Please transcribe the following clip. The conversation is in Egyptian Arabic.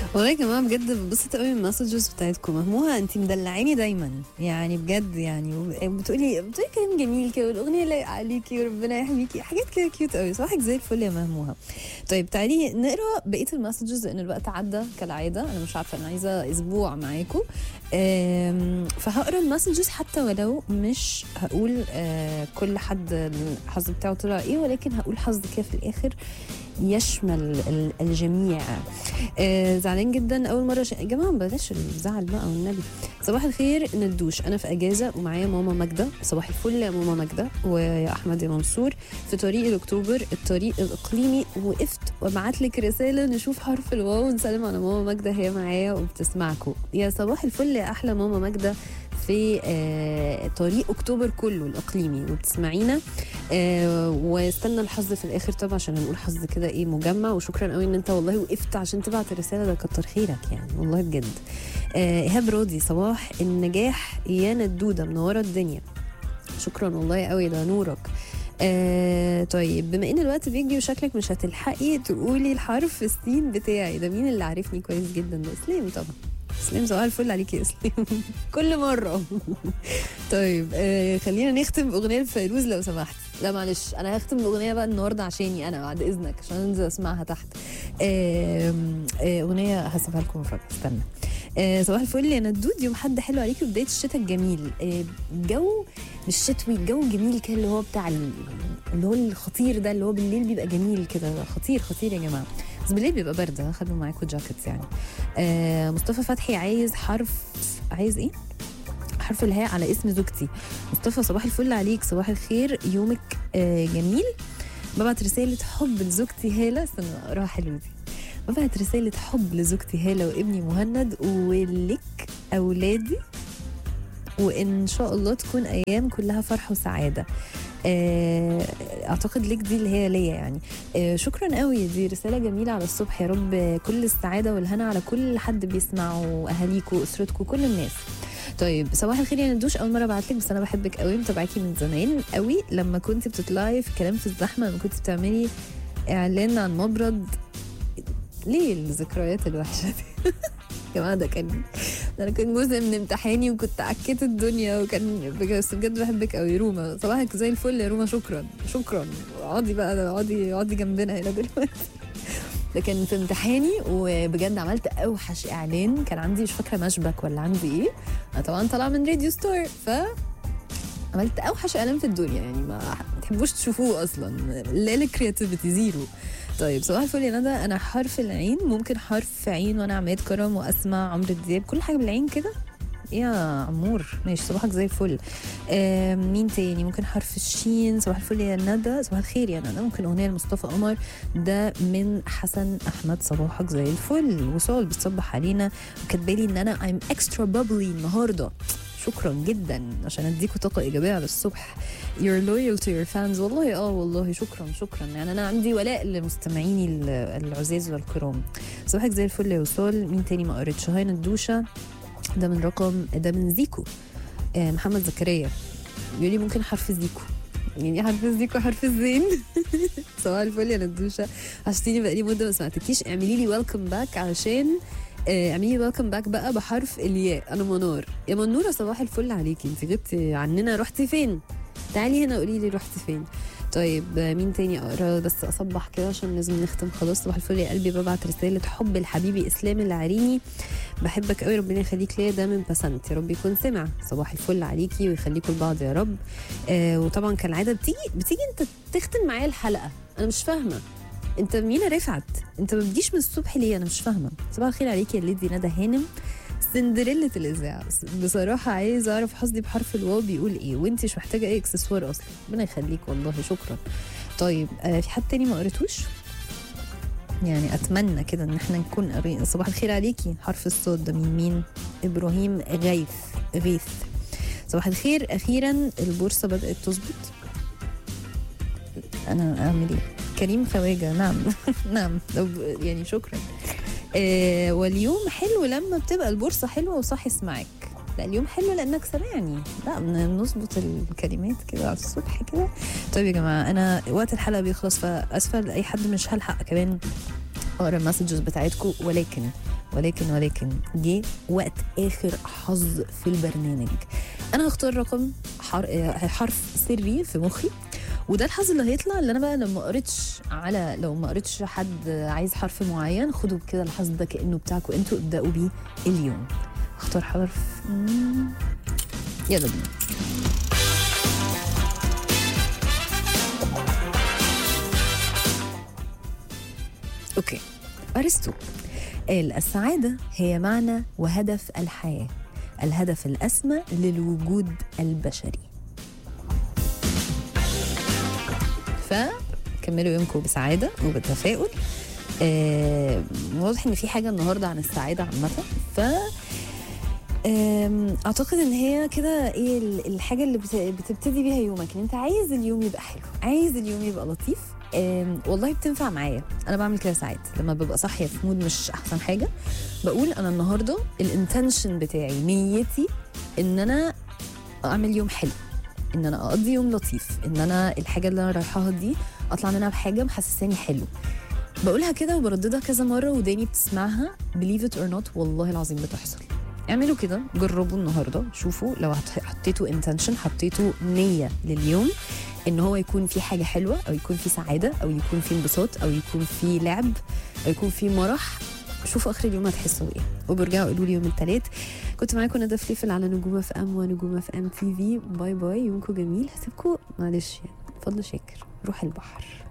والله يا جماعه بجد ببسط قوي من المسجز بتاعتكم مهموها انت مدلعيني دايما يعني بجد يعني بتقولي بتقولي كلام جميل كده والاغنيه لايقه عليكي وربنا يحميكي حاجات كده كيوت قوي صباحك زي الفل يا مهموها طيب تعالي نقرا بقيه المسجز لان الوقت عدى كالعاده انا مش عارفه انا عايزه اسبوع معاكم آم، فهقرا المسجز حتى ولو مش هقول آه، كل حد الحظ بتاعه طلع ايه ولكن هقول حظ كده في الاخر يشمل ال- الجميع آه زعلان جدا اول مره ش... يا جماعه بلاش الزعل بقى والنبي صباح الخير ندوش انا في اجازه ومعايا ماما ماجده صباح الفل يا ماما ماجده ويا احمد يا منصور في طريق الاكتوبر الطريق الاقليمي وقفت وابعت لك رساله نشوف حرف الواو ونسلم على ماما ماجده هي معايا وبتسمعكم يا صباح الفل يا احلى ماما ماجده في آه طريق اكتوبر كله الاقليمي وبتسمعينا آه واستنى الحظ في الاخر طبعا عشان هنقول حظ كده ايه مجمع وشكرا قوي ان انت والله وقفت عشان تبعت الرساله ده كتر خيرك يعني والله بجد آه ايهاب راضي صباح النجاح يا ندوده منوره الدنيا شكرا والله قوي ده نورك آه طيب بما ان الوقت بيجري وشكلك مش هتلحقي تقولي الحرف السين بتاعي ده مين اللي عارفني كويس جدا ده اسلام طبعا اسلام صباح الفل عليكي يا اسلام كل مره طيب آه خلينا نختم باغنيه لفيروز لو سمحت لا معلش انا هختم باغنيه بقى النهارده عشاني انا بعد اذنك عشان انزل اسمعها تحت آم، آه، اغنيه هسيبها لكم مفاجاه استنى آه، صباح الفل يا ندود يوم حد حلو عليكي وبدايه الشتاء الجميل آه، جو مش شتوي الجو جميل كده اللي هو بتاع ال- اللي هو الخطير ده اللي هو بالليل بيبقى جميل كده خطير خطير يا جماعه بس بالليل بيبقى برد ها، خدوا معاكم جاكيتس يعني آه، مصطفى فتحي عايز حرف عايز ايه حرف الهاء على اسم زوجتي مصطفى صباح الفل عليك صباح الخير يومك آه، جميل ببعت رسالة حب لزوجتي هالة استنى اقراها حلو دي ببعت رسالة حب لزوجتي هالة وابني مهند ولك أولادي وإن شاء الله تكون أيام كلها فرح وسعادة آه، اعتقد ليك دي اللي هي ليا يعني آه، شكرا قوي دي رساله جميله على الصبح يا رب كل السعاده والهنا على كل حد بيسمع واهاليكوا واسرتكوا كل الناس طيب صباح الخير يا ندوش اول مره ابعت لك بس انا بحبك قوي متابعاكي من زمان قوي لما كنت بتطلعي في كلام في الزحمه لما كنت بتعملي اعلان عن مبرد ليه الذكريات الوحشه دي يا جماعه ده كان ده انا كان جزء من امتحاني وكنت عكيت الدنيا وكان بجد- بس بجد بحبك قوي روما صباحك زي الفل يا روما شكرا شكرا اقعدي بقى اقعدي اقعدي جنبنا هنا دلوقتي ده كان في امتحاني وبجد عملت اوحش اعلان كان عندي مش فاكره مشبك ولا عندي ايه انا طبعا طالعه من راديو ستور ف عملت اوحش اعلان في الدنيا يعني ما تحبوش تشوفوه اصلا لا الكرياتيفيتي زيرو طيب صباح الفل يا ندى انا حرف العين ممكن حرف عين وانا عماد كرم واسمع عمرو دياب كل حاجه بالعين كده يا عمور ماشي صباحك زي الفل آه مين تاني ممكن حرف الشين صباح الفل يا ندى صباح الخير يا ندى ممكن اغنيه لمصطفى قمر ده من حسن احمد صباحك زي الفل وصال بتصبح علينا وكاتبالي ان انا I'm extra bubbly النهارده شكرا جدا عشان اديكوا طاقه ايجابيه على الصبح you're loyal to your fans والله اه والله شكرا شكرا يعني انا عندي ولاء لمستمعيني ال- العزاز والكرام صباحك زي الفل يا وصال مين تاني ما قريتش هاي الدوشه ده من رقم ده من زيكو آه محمد زكريا بيقول لي ممكن حرف زيكو يعني حرف زيكو حرف الزين صباح الفل يا ندوشه عشتيني بقالي مده ما سمعتكيش اعملي لي ويلكم باك علشان آه، اعملي ويلكم باك بقى بحرف الياء انا منار يا منوره صباح الفل عليكي انت غبتي عننا رحتي فين تعالي هنا قولي لي رحتي فين طيب آه، مين تاني اقرا بس اصبح كده عشان لازم نختم خلاص صباح الفل يا قلبي ببعت رساله حب لحبيبي اسلام العريني بحبك قوي ربنا يخليك ليا ده من بسنت يا رب يكون سمع صباح الفل عليكي ويخليكم لبعض يا رب آه وطبعا كالعاده بتيجي بتيجي انت تختم معايا الحلقه انا مش فاهمه انت مينا رفعت انت ما بتجيش من الصبح ليه انا مش فاهمه صباح الخير عليكي يا ليدي ندى هانم سندريلا الاذاعه بس بصراحه عايز اعرف حظي بحرف الواو بيقول ايه وانت مش محتاجه اي اكسسوار اصلا ربنا يخليك والله شكرا طيب آه في حد تاني ما قريتوش يعني اتمنى كده ان احنا نكون قاريين صباح الخير عليكي حرف الصوت ده مين مين ابراهيم غيث غيث صباح الخير اخيرا البورصه بدات تظبط انا اعمل ايه كريم خواجه نعم نعم طب يعني شكرا آه واليوم حلو لما بتبقى البورصه حلوه وصاحي اسمعك لا اليوم حلو لانك سامعني لا بن- نظبط الكلمات كده على الصبح كده طيب يا جماعه انا وقت الحلقه بيخلص فاسفه لاي حد مش هلحق كمان اقرا المسجز بتاعتكم ولكن ولكن ولكن جه وقت اخر حظ في البرنامج انا هختار رقم حر... آه، حرف سري في مخي وده الحظ اللي هيطلع اللي انا بقى لما قريتش على لو ما قريتش حد عايز حرف معين خدوا كده الحظ ده كانه بتاعكم انتوا ابداوا بيه اليوم اختار حرف مم. يلا بينا اوكي ارسطو قال السعاده هي معنى وهدف الحياه الهدف الاسمى للوجود البشري فكملوا يومكم بسعاده وبتفاؤل آه واضح ان في حاجه النهارده عن السعاده عامه ف آم، اعتقد ان هي كده ايه ال- الحاجه اللي بت- بتبتدي بيها يومك ان انت عايز اليوم يبقى حلو عايز اليوم يبقى لطيف آم، والله بتنفع معايا انا بعمل كده ساعات لما ببقى صاحيه في مود مش احسن حاجه بقول انا النهارده الانتنشن بتاعي نيتي ان انا اعمل يوم حلو ان انا اقضي يوم لطيف ان انا الحاجه اللي انا رايحاها دي اطلع منها بحاجه محسساني حلو بقولها كده وبرددها كذا مره وداني بتسمعها believe it or not والله العظيم بتحصل اعملوا كده جربوا النهارده شوفوا لو هت- حطيتوا intention حطيتوا نيه لليوم ان هو يكون في حاجه حلوه او يكون في سعاده او يكون في انبساط او يكون في لعب او يكون في مرح شوفوا اخر اليوم هتحسوا ايه وبرجعوا قولوا لي يوم الثلاث كنت معاكم ندى فليفل على نجوم اف ام ونجوم اف ام تي في باي باي يومكم جميل هسيبكم معلش يعني فضل شاكر روح البحر